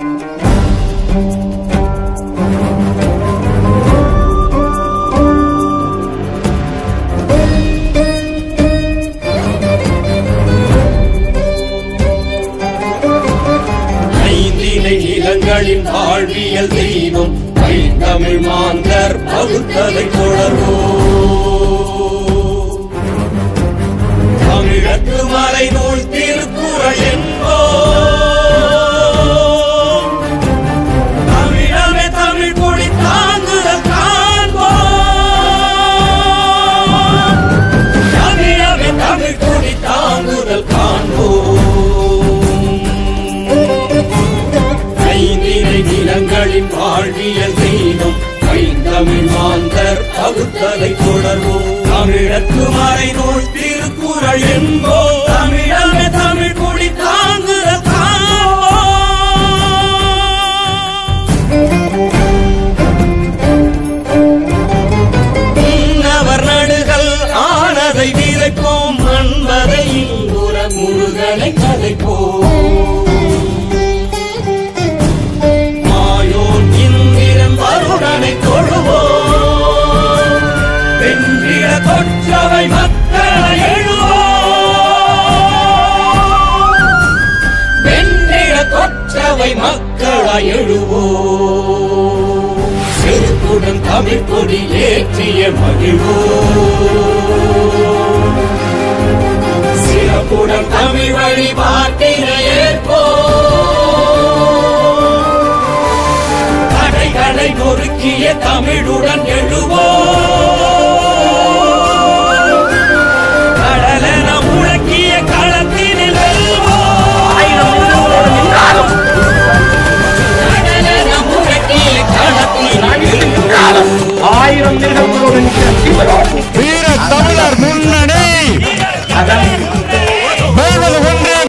ஐந்தினை நிலங்களின் வாழ்வியல் தெய்வம் ஐந்தமிழ் மாந்தர் பகுத்ததை தொடர்வோ தமிழக்கு மறை நூல் திருக்குறள் என்போ தமிழமே தமிழ் கொடி தாங்குதல் காண்போம் தமிழமே தமிழ் கொடி தாங்குதல் காண்போம் ஐந்தினை நிலங்களின் வாழ்வியல் தெய்வம் ஐந்தமிழ் மாந்தர் பகுத்தலை தொடர்வோம் தமிழக்கு மறை நூல் திருக்குறள் என்போ தமிழமே தமிழ் கொடி தாங்குதல் காண்போம் உன்னவர் நடுகள் ஆனதை விதைப்போம் மண்பதை இன்புற முருகனை கதைப்போம் மாயோன் இந்திரன் வருடனை தொழுவோம் வென்றிட கொற்றவை மக்களை எழுவோம் வென்றிட கொற்றவை மக்களை எழுவோம் செருக்குடன் தமிழ் கொடி ஏற்றிய மகிழ்வோம் சிறப்புடன் தமிழ் வழிபாட்டினை ஏற்போம் தடைகளை நொறுக்கிய தமிழுடன் எழுவோம் கடலென முழக்கிய களத்தினில் வெல்வோம் கடலென முழக்கிய களத்தினில் வெல்வோம் ஆயிரம் மிருகங்களோடு நிற்கிற சிவனோடு